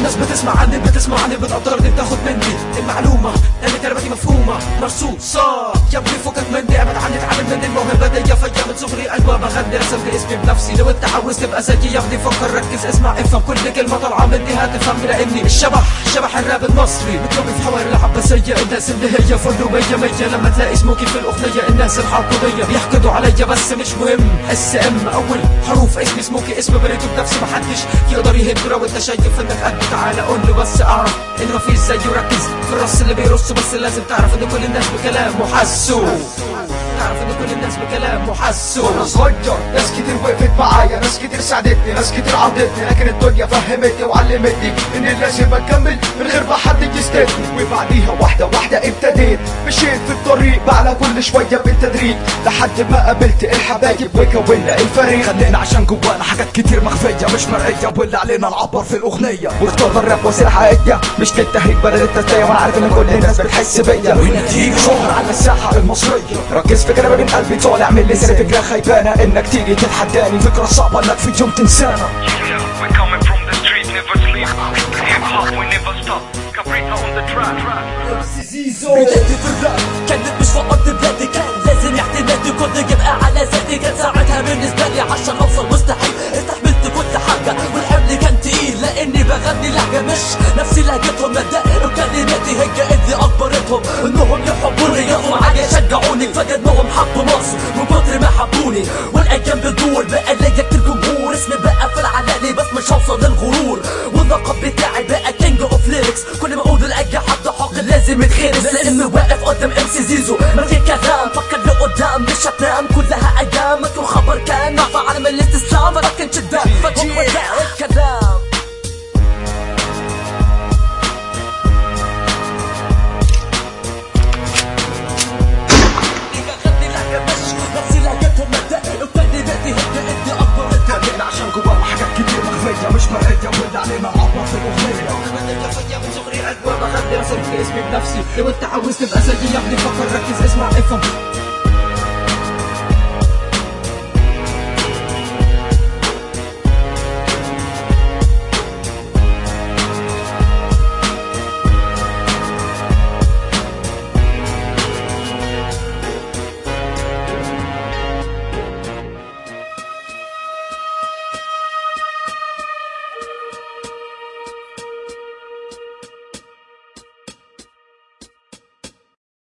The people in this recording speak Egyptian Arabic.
الناس بتسمع عني بتسمع عني بتقدرني بتاخد مني المعلومة لان كلماتي مفهومة مرصوصة يا ابني فكك مني ابعد عني اتعلم مني الموهبة دي فيا من صغري ايوه بغني رسمت اسمي بنفسي لو انت عاوز تبقى زيي يا ابني فكر ركز اسمع افهم كل كلمة طالعة مني هتفهم لاني الشبح شبح الراب المصري متربي في حواري العباسية الناس اللي هي فل مية مية لما تلاقي سموكي في الاغنية الناس الحاطبية بيحقدوا عليا بس مش مهم اس ام اول حروف اسمي سموكي اسم بريته بنفسي محدش يقدر يهد لو انت شايف انك قد تعالى قول له بس اعرف ان مفيش زيه وركز في الرص اللي بيرص بس لازم تعرف ان كل الناس بكلامه حسوا تعرف ان كل الناس بكلامه حسوا وانا صغير ناس كتير وقفت معايا ناس كتير ساعدتني ناس كتير عودتني لكن الدنيا فهمتني وعلمتني ان لازم اكمل من غير ما حد يستدني وبعديها واحدة واحدة ابتديت مشيت في الطريق بعلى كل شوية بالتدريج لحد ما قابلت الحبايب وكونا الفريق خلينا عشان جوانا حاجات كتير مخفية مش مرئية واللي علينا نعبر في الأغنية واخترنا الراب وسيلة حقيقية مش للتهريج بل للتسلية وانا عارف ان كل الناس بتحس بيا وهنا تيجي شهر على الساحة المصرية ركز في كلامي من قلبي طالع من لساني فكرة خيبانة انك تيجي تتحداني فكرة صعبة انك في يوم تنسانا Yeah, we're coming from the street, never sleep. Hip hop, we never stop. Cabrita on the track. بدايتي في الراب كانت مش فقط بلادي كان لازم اعتمادي كنت يبقى على ذاتي كان ساعتها بالنسبة لي عشان اوصل مستحيل استحملت كل حاجة والحمل كان تقيل لاني بغني لهجة مش نفس لهجتهم مبدأ وكلماتي هي اللي اجبرتهم انهم يحبوني يقفوا معايا يشجعوني فجأة انهم حبوا مصر من كتر ما حبوني والايام بتدور بقى ليا كتير جمهور اسمي بقى في العلالي بس مش هوصل للغرور واللقب بتاعي بقى كينج اوف ليركس كل ما اقول لاي حد حق لازم يتخرس لاني واقف قدام ام سي زيزو ما في كلام فكر لقدام مش هتنام كلها ايام ما تكون خبر كان ما في عالم الاستسلام ولكن شدام هو ده الكلام غني لهجة مش نفس لهجتهم مبدأ وكلماتي هي اللي اجبرتهم خلينا عشان جوانا حاجات كتير مخفية مش مرئية واللي علينا نعبر في الأغنية من صغري ايوه بغني رسمت اسمي بنفسي لو انت عاوز تبقى زيي يا ابني فكر ركز اسمع افهم